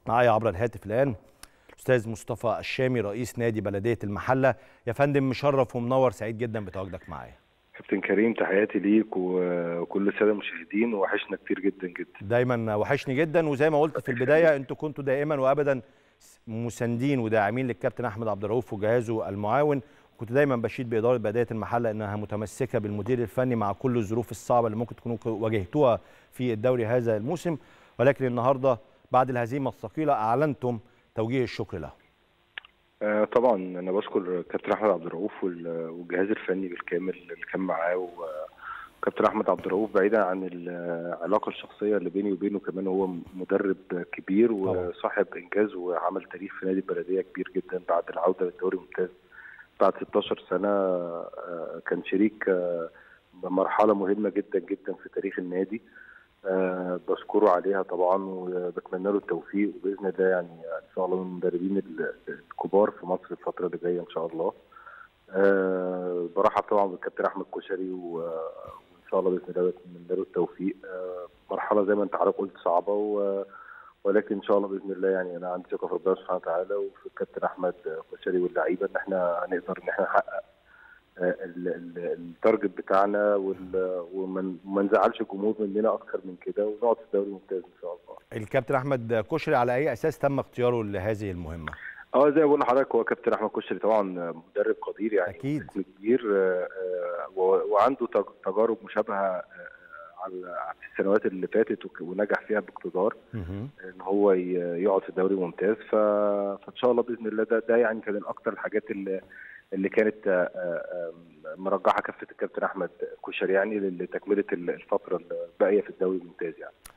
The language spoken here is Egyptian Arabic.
معايا عبر الهاتف الان الاستاذ مصطفى الشامي رئيس نادي بلديه المحله يا فندم مشرف ومنور سعيد جدا بتواجدك معايا كابتن كريم تحياتي ليك وكل الساده المشاهدين وحشنا كتير جدا جدا دايما وحشني جدا وزي ما قلت في البدايه انتوا كنتوا دائما وابدا مساندين وداعمين للكابتن احمد عبد الرؤوف وجهازه المعاون كنت دايما بشيد باداره بلديه المحله انها متمسكه بالمدير الفني مع كل الظروف الصعبه اللي ممكن تكونوا واجهتوها في الدوري هذا الموسم ولكن النهارده بعد الهزيمه الثقيله اعلنتم توجيه الشكر له. آه طبعا انا بشكر كابتن احمد عبد الرؤوف والجهاز الفني بالكامل اللي كان معاه وكابتن احمد عبد الرؤوف بعيدا عن العلاقه الشخصيه اللي بيني وبينه كمان هو مدرب كبير وصاحب انجاز وعمل تاريخ في نادي البلديه كبير جدا بعد العوده للدوري الممتاز بعد 16 سنه آه كان شريك آه مرحله مهمه جدا جدا في تاريخ النادي أه بشكره عليها طبعا وبتمنى له التوفيق وباذن الله يعني ان شاء الله من المدربين الكبار في مصر الفتره اللي جايه ان شاء الله. أه برحب طبعا بالكابتن احمد كشري وان شاء الله باذن الله بتمنى له التوفيق أه مرحله زي ما انت حضرتك قلت صعبه و ولكن ان شاء الله باذن الله يعني انا عندي ثقه في ربنا سبحانه وتعالى وفي الكابتن احمد كشري واللعيبه ان احنا هنقدر ان احنا نحقق التارجت بتاعنا وما نزعلش الجمهور مننا اكتر من كده ونقعد في الدوري الممتاز ان شاء الله. الكابتن احمد كشري على اي اساس تم اختياره لهذه المهمه؟ اه زي ما بقول لحضرتك هو كابتن احمد كشري طبعا مدرب قدير يعني اكيد اسم كبير وعنده تجارب مشابهه على في السنوات اللي فاتت ونجح فيها باقتدار ان هو يقعد في الدوري الممتاز فان شاء الله باذن الله ده, ده يعني كان من اكتر الحاجات اللي اللي كانت مرجحه كفه الكابتن احمد كشري يعني لتكمله الفتره الباقيه في الدوري الممتاز يعني.